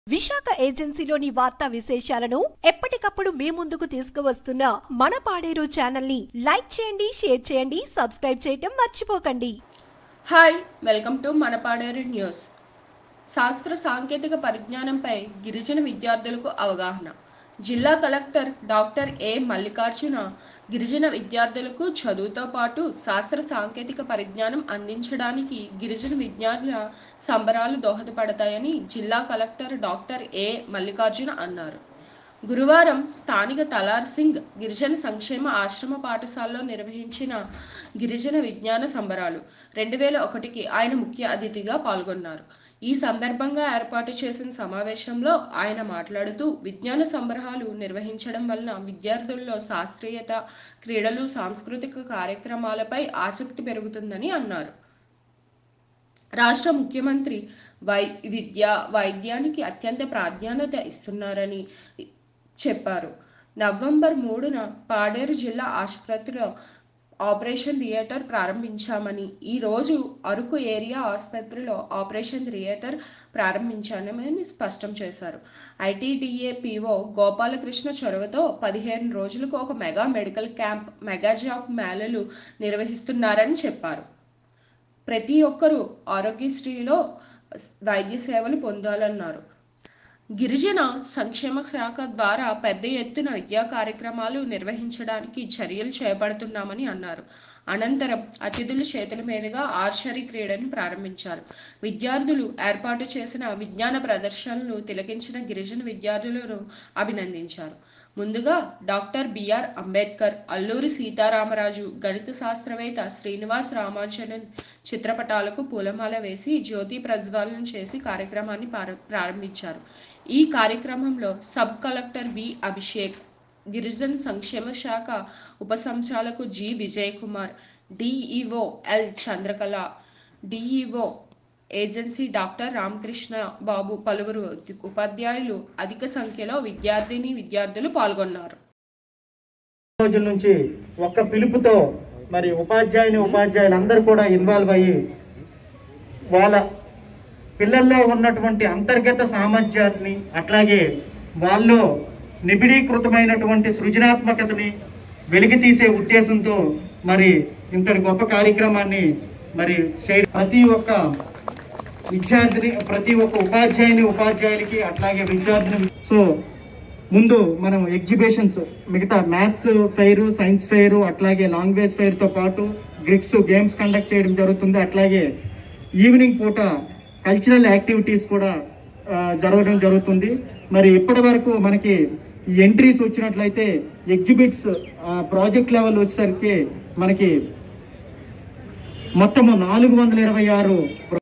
విశాఖ ఏజెన్సీలోని వార్తా విశేషాలను ఎప్పటికప్పుడు మీ ముందుకు తీసుకువస్తున్న మన పాడేరు ఛానల్ ని లైక్ చేయండి షేర్ చేయండి సబ్స్క్రైబ్ చేయటం మర్చిపోకండి హాయ్ వెల్కమ్ టు మనపాడేరు న్యూస్ శాస్త్ర సాంకేతిక పరిజ్ఞానంపై గిరిజన విద్యార్థులకు అవగాహన జిల్లా కలెక్టర్ డాక్టర్ ఏ మల్లికార్జున గిరిజన విద్యార్థులకు చదువుతో పాటు శాస్త్ర సాంకేతిక పరిజ్ఞానం అందించడానికి గిరిజన విద్యార్థుల సంబరాలు దోహదపడతాయని జిల్లా కలెక్టర్ డాక్టర్ ఏ మల్లికార్జున అన్నారు గురువారం స్థానిక తలార్ సింగ్ గిరిజన సంక్షేమ ఆశ్రమ పాఠశాలలో నిర్వహించిన గిరిజన విజ్ఞాన సంబరాలు రెండు వేల ఒకటికి ఆయన ముఖ్య అతిథిగా పాల్గొన్నారు ఈ సందర్భంగా ఏర్పాటు చేసిన సమావేశంలో ఆయన మాట్లాడుతూ విజ్ఞాన సంబరాలు నిర్వహించడం వలన విద్యార్థుల్లో శాస్త్రీయత క్రీడలు సాంస్కృతిక కార్యక్రమాలపై ఆసక్తి పెరుగుతుందని అన్నారు రాష్ట్ర ముఖ్యమంత్రి వై విద్య వైద్యానికి అత్యంత ప్రాధాన్యత ఇస్తున్నారని చెప్పారు నవంబర్ మూడున పాడేరు జిల్లా ఆసుపత్రిలో ఆపరేషన్ థియేటర్ ప్రారంభించామని ఈరోజు అరకు ఏరియా ఆసుపత్రిలో ఆపరేషన్ థియేటర్ ప్రారంభించామని స్పష్టం చేశారు ఐటీడీఏ పీఓ గోపాలకృష్ణ చొరవతో పదిహేను రోజులకు ఒక mega medical camp mega job మేళలు నిర్వహిస్తున్నారని చెప్పారు ప్రతి ఒక్కరూ ఆరోగ్యశ్రీలో వైద్య సేవలు పొందాలన్నారు గిరిజన సంక్షేమ శాఖ ద్వారా పెద్ద ఎత్తున విద్యా కార్యక్రమాలు నిర్వహించడానికి చర్యలు చేపడుతున్నామని అన్నారు అనంతరం అతిథుల చేతుల మీదుగా ఆర్చరీ క్రీడను ప్రారంభించారు విద్యార్థులు ఏర్పాటు చేసిన విజ్ఞాన ప్రదర్శనలు తిలకించిన గిరిజన విద్యార్థులను అభినందించారు ముందుగా డాక్టర్ బిఆర్ అంబేద్కర్ అల్లూరి సీతారామరాజు గణిత శాస్త్రవేత్త శ్రీనివాస్ రామానుజన్ చిత్రపటాలకు పూలమాల వేసి జ్యోతి ప్రజ్వాలన చేసి కార్యక్రమాన్ని ప్రార- ప్రారంభించారు ఈ కార్యక్రమంలో సబ్ కలెక్టర్ వి అభిషేక్ గిరిజన సంక్షేమ శాఖ ఉప సంచాలకు G Vijay Kumar DEO L Chandrakala DEO agency doctor Ramakrishna Babu పలువురు ఉపాధ్యాయులు అధిక సంఖ్యలో విద్యార్థిని విద్యార్థులు పాల్గొన్నారు రోజుల నుంచి ఒక్క పిలుపుతో మరి ఉపాధ్యాయుని ఉపాధ్యాయులందరూ కూడా ఇన్వాల్వ్ అయ్యి వాళ్ళ పిల్లల్లో ఉన్నటువంటి అంతర్గత సామర్థ్యాన్ని అట్లాగే వాళ్ళు నిబిడీకృతమైనటువంటి సృజనాత్మకతని వెలికి తీసే ఉద్దేశంతో మరి ఇంతటి గొప్ప కార్యక్రమాన్ని మరి చే- ప్రతి ఒక్క విద్యార్థిని ప్రతి ఒక్క ఉపాధ్యాయుని ఉపాధ్యాయులకి అట్లాగే విద్యార్థిని సో ముందు మనం ఎగ్జిబిషన్స్ మిగతా మ్యాథ్స్ ఫెయిర్ సైన్స్ ఫెయిర్ అట్లాగే లాంగ్వేజ్ ఫెయిర్ తో పాటు గ్రిక్స్ గేమ్స్ కండక్ట్ చేయడం జరుగుతుంది అట్లాగే ఈవినింగ్ పూట కల్చరల్ యాక్టివిటీస్ కూడా ఆ, జరగడం జరుగుతుంది మరి ఇప్పటి వరకు మనకి ఎంట్రీస్ వచ్చినట్లయితే ఎగ్జిబిట్స్ ప్రాజెక్ట్ లెవెల్ వచ్చేసరికి మనకి మొత్తము నాలుగు వందల ఇరవై ఆరు